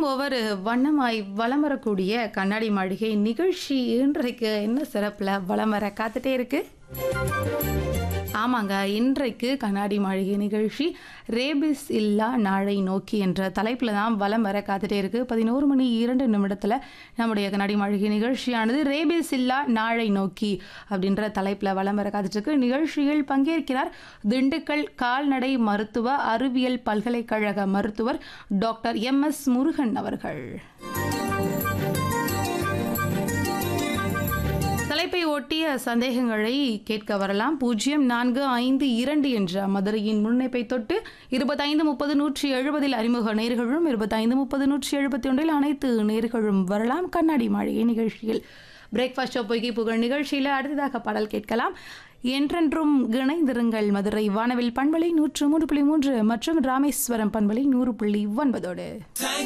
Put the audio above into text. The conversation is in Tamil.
தினமும் ஒவ்வொரு வண்ணமாய் வலம் வரக்கூடிய கண்ணாடி மாளிகை நிகழ்ச்சி இன்றைக்கு என்ன சிறப்புல வலம் வர காத்துட்டே இருக்கு ஆமாங்க இன்றைக்கு கண்ணாடி மாளிகை நிகழ்ச்சி ரேபிஸ் இல்லா நாளை நோக்கி என்ற தலைப்பில் தான் வலம் வர காத்துட்டே இருக்கு பதினோரு மணி இரண்டு நிமிடத்தில் நம்முடைய கண்ணாடி மாளிகை நிகழ்ச்சியானது ரேபிஸ் இல்லா நாளை நோக்கி அப்படின்ற தலைப்பில் வலம் வர காத்துட்டு இருக்கு நிகழ்ச்சியில் பங்கேற்கிறார் திண்டுக்கல் கால்நடை மருத்துவ அறிவியல் பல்கலைக்கழக மருத்துவர் டாக்டர் எம் எஸ் முருகன் அவர்கள் தலைப்பை ஒட்டிய சந்தேகங்களை கேட்க வரலாம் பூஜ்ஜியம் நான்கு ஐந்து இரண்டு என்ற மதுரையின் முன்னைப்பை தொட்டு இருபத்தைந்து முப்பது நூற்றி எழுபதில் அறிமுக நேர்களும் இருபத்தைந்து முப்பது நூற்றி எழுபத்தி ஒன்றில் அனைத்து நேர்களும் வரலாம் கண்ணாடி மாளிகை நிகழ்ச்சியில் பிரேக்ஃபாஸ்ட் ஷோ பொய்கை புகழ் நிகழ்ச்சியில் அடுத்ததாக பாடல் கேட்கலாம் என்றென்றும் இணைந்திருங்கள் மதுரை வானவில் பண்பலை நூற்று மூன்று புள்ளி மூன்று மற்றும் ராமேஸ்வரம் பண்பலை நூறு புள்ளி ஒன்பதோடு